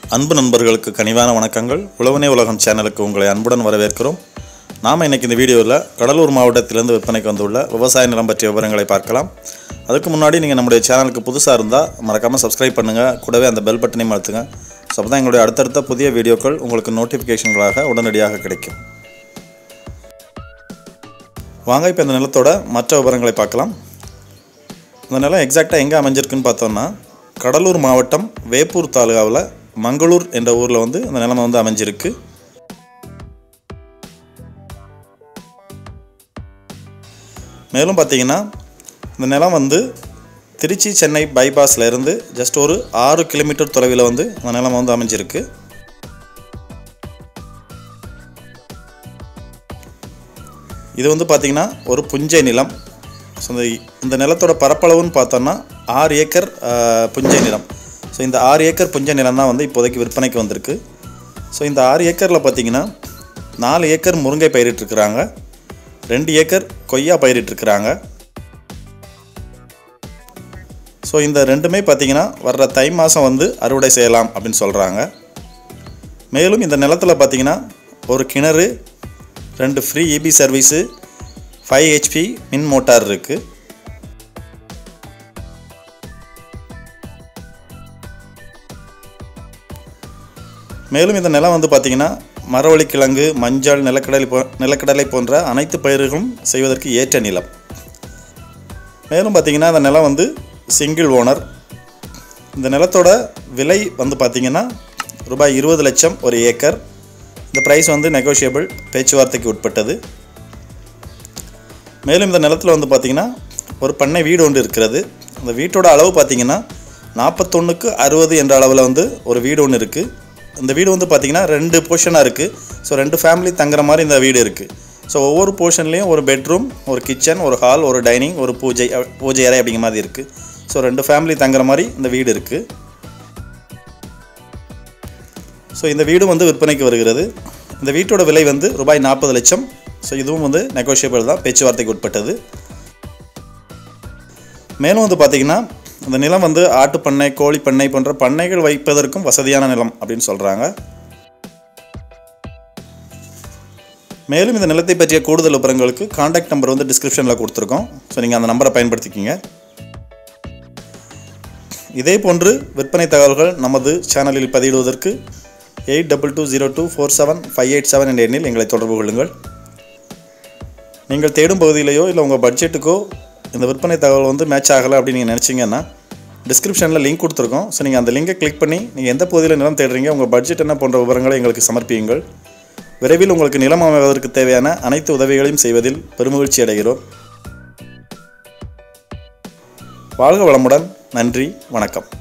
அன்பு நண்பர்களுக்கு கனிவான வணக்கங்கள் உழவனே உலகம் சேனலுக்கு உங்களை அன்புடன் வரவேற்கிறோம் நாம் இன்னைக்கு இந்த வீடியோவில் கடலூர் மாவட்டத்திலிருந்து விற்பனைக்கு வந்துள்ள விவசாய நிலம் பற்றிய விவரங்களை பார்க்கலாம் அதுக்கு முன்னாடி நீங்கள் நம்முடைய சேனலுக்கு புதுசாக இருந்தால் மறக்காமல் சப்ஸ்கிரைப் பண்ணுங்கள் கூடவே அந்த பெல் பட்டனையும் அழுத்துங்க ஸோ அப்போ தான் எங்களுடைய அடுத்தடுத்த புதிய வீடியோக்கள் உங்களுக்கு நோட்டிஃபிகேஷன்களாக உடனடியாக கிடைக்கும் வாங்க இப்போ இந்த நிலத்தோட மற்ற விவரங்களை பார்க்கலாம் இந்த நிலம் எக்ஸாக்டாக எங்கே அமைஞ்சிருக்குன்னு பார்த்தோம்னா கடலூர் மாவட்டம் வேப்பூர் தாலுகாவில் மங்களூர் என்ற ஊரில் வந்து இந்த நிலம் வந்து அமைஞ்சிருக்கு மேலும் பார்த்தீங்கன்னா இந்த நிலம் வந்து திருச்சி சென்னை பைபாஸில் இருந்து ஜஸ்ட் ஒரு ஆறு கிலோமீட்டர் தொலைவில் வந்து இந்த நிலம் வந்து அமைஞ்சிருக்கு இது வந்து பார்த்திங்கன்னா ஒரு புஞ்சை நிலம் ஸோ இந்த இந்த நிலத்தோட பரப்பளவுன்னு பார்த்தோன்னா ஆறு ஏக்கர் ஆஹ், புஞ்சை நிலம் ஸோ இந்த ஆறு ஏக்கர் புஞ்சை நிலம் தான் வந்து இப்போதைக்கு விற்பனைக்கு வந்திருக்கு ஸோ இந்த ஆறு ஏக்கரில் பார்த்தீங்கன்னா நாலு ஏக்கர் முருங்கை பயிரிட்டிருக்கிறாங்க ரெண்டு ஏக்கர் கொய்யா பயிரிட்டிருக்கிறாங்க ஸோ இந்த ரெண்டுமே பார்த்தீங்கன்னா வர்ற தை மாதம் வந்து அறுவடை செய்யலாம் அப்படின்னு சொல்கிறாங்க மேலும் இந்த நிலத்தில் பார்த்தீங்கன்னா ஒரு கிணறு ரெண்டு free EB service five HP மின் மோட்டார் இருக்குது மேலும் இந்த நிலம் வந்து பார்த்திங்கன்னா மரவள்ளி கிழங்கு மஞ்சள் நிலக்கடலை போ நிலக்கடலை போன்ற அனைத்து பயிர்களும் செய்வதற்கு ஏற்ற நிலம் மேலும் பார்த்திங்கன்னா இந்த நிலம் வந்து சிங்கிள் ஓனர் இந்த நிலத்தோட விலை வந்து பார்த்திங்கன்னா ரூபாய் இருபது லட்சம் ஒரு ஏக்கர் இந்த ப்ரைஸ் வந்து நெகோஷியபிள் பேச்சுவார்த்தைக்கு உட்பட்டது மேலும் இந்த நிலத்தில் வந்து பார்த்திங்கன்னா ஒரு பண்ணை வீடு ஒன்று இருக்கிறது அந்த வீட்டோட அளவு பார்த்திங்கன்னா நாற்பத்தொன்றுக்கு அறுபது என்ற அளவில் வந்து ஒரு வீடு ஒன்று இருக்குது இந்த வீடு வந்து பார்த்திங்கன்னா ரெண்டு போர்ஷனாக இருக்குது ஸோ ரெண்டு ஃபேமிலி தங்குற மாதிரி இந்த வீடு இருக்குது ஸோ ஒவ்வொரு போர்ஷன்லேயும் ஒரு பெட்ரூம் ஒரு கிச்சன் ஒரு ஹால் ஒரு டைனிங் ஒரு பூஜை அ- பூஜை அறை அப்படிங்கிற மாதிரி இருக்குது ஸோ ரெண்டு ஃபேமிலி தங்குற மாதிரி இந்த வீடு இருக்குது ஸோ இந்த வீடு வந்து விற்பனைக்கு வருகிறது இந்த வீட்டோட விலை வந்து ரூபாய் நாற்பது லட்சம் ஸோ இதுவும் வந்து நெகோஷியபிள் தான் பேச்சுவார்த்தைக்கு உட்பட்டது மேலும் வந்து பார்த்திங்கன்னா இந்த நிலம் வந்து ஆட்டுப்பண்ணை கோழி பண்ணை போன்ற பண்ணைகள் வைப்பதற்கும் வசதியான நிலம் அப்படின்னு சொல்கிறாங்க மேலும் இந்த நிலத்தை பற்றிய கூடுதல் விவரங்களுக்கு காண்டாக்ட் நம்பர் வந்து டிஸ்கிரிப்ஷனில் கொடுத்துருக்கோம் ஸோ நீங்கள் அந்த நம்பரை பயன்படுத்திக்கிங்க இதே போன்று விற்பனை தகவல்கள் நமது சேனலில் பதிவிடுவதற்கு eight double two zero two four seven five eight seven என்ற எண்ணில் எங்களை தொடர்பு கொள்ளுங்கள் நீங்கள் தேடும் பகுதியிலையோ இல்லை உங்கள் பட்ஜெட்டுக்கோ இந்த விற்பனை தகவல் வந்து மேட்ச் ஆகலை அப்படின்னு நீங்கள் நினச்சிங்கன்னா டிஸ்கிரிப்ஷனில் லிங்க் கொடுத்துருக்கோம் ஸோ நீங்கள் அந்த லிங்கை கிளிக் பண்ணி நீங்கள் எந்த பகுதியில் நிலம் தேடுறீங்க உங்கள் பட்ஜெட் என்ன போன்ற விவரங்களை எங்களுக்கு சமர்ப்பியுங்கள் விரைவில் உங்களுக்கு நிலம் அமைவதற்கு தேவையான அனைத்து உதவிகளையும் செய்வதில் பெருமகிழ்ச்சி அடைகிறோம் வாழ்க வளமுடன் நன்றி வணக்கம்